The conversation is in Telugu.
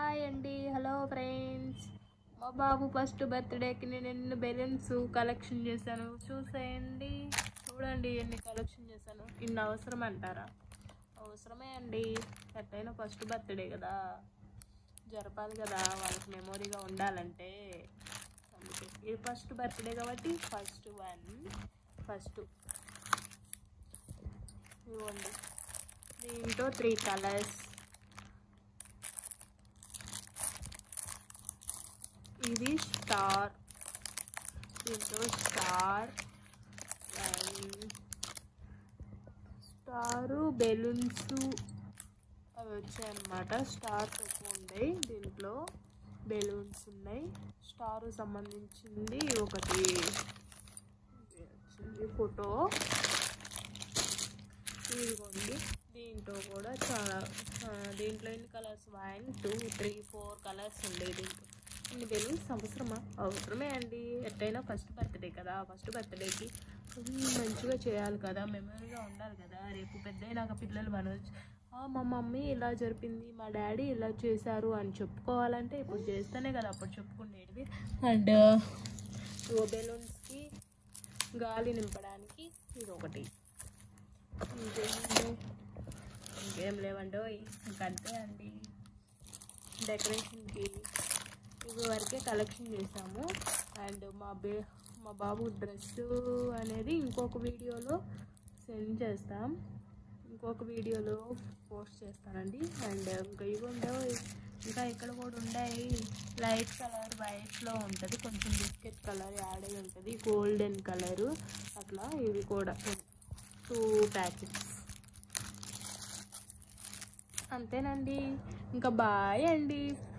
హాయ్ అండి హలో ఫ్రెండ్స్ మా బాబు ఫస్ట్ బర్త్డేకి నేను ఎన్ని బెలూన్స్ కలెక్షన్ చేశాను చూసేయండి చూడండి ఎన్ని కలెక్షన్ చేశాను ఇన్ని అవసరం అంటారా అవసరమే అండి ఎట్టయినా ఫస్ట్ బర్త్డే కదా జరపాలి కదా వాళ్ళకి మెమొరీగా ఉండాలంటే అందుకే ఇది ఫస్ట్ బర్త్డే కాబట్టి ఫస్ట్ వన్ ఫస్ట్ ఇవ్వండి దీంట్లో త్రీ కలర్స్ ఇది స్టార్ దీంట్లో స్టార్ అండ్ స్టారు బెలూన్స్ అవి వచ్చాయన్నమాట స్టార్స్ ఎక్కువ ఉన్నాయి దీంట్లో బెలూన్స్ ఉన్నాయి స్టార్ సంబంధించింది ఒకటి ఇది వచ్చింది ఫోటో ఇదిగోండి దీంట్లో కూడా చాలా ఆ, దీంట్లో ఎన్ని colours one two three four colours ఉండే దీంట్లో ఇన్ని బెలూన్స్ అవసరమా అవసరమే అండి ఎట్టయినా ఫస్ట్ బర్త్డే కదా ఫస్ట్ బర్త్డేకి మంచిగా చేయాలి కదా మెమరీగా ఉండాలి కదా రేపు పెద్ద అయినాక పిల్లలు మనవచ్చు "ఆ, మా మమ్మీ ఇలా జరిపింది మా డాడీ ఇలా చేశారు అని చెప్పుకోవాలంటే ఇప్పుడు చేస్తేనే కదా అప్పుడు చెప్పుకునేది అండ్ ఓ బెలూన్స్కి గాలి నింపడానికి ఇది ఒకటి ఇంకేం ఇంకేం లేవండి ఇంకంతే అండి డెకరేషన్కి ఇవి వరకే కలెక్షన్ చేసాము అండ్ మా బే మా బాబు డ్రెస్ అనేది ఇంకొక వీడియోలో సెండ్ చేస్తాం ఇంకొక వీడియోలో పోస్ట్ చేస్తానండి అండ్ ఇంకా ఇవి ఉండవు ఇంకా ఇక్కడ కూడా ఉన్నాయి లైట్ కలర్ వైట్లో ఉంటుంది కొంచెం బిస్కెట్ కలర్ యాడ్ అయి ఉంటుంది గోల్డెన్ కలరు అట్లా ఇవి కూడా టూ ప్యాకెట్స్ అంతేనండి ఇంకా బాయ్ అండి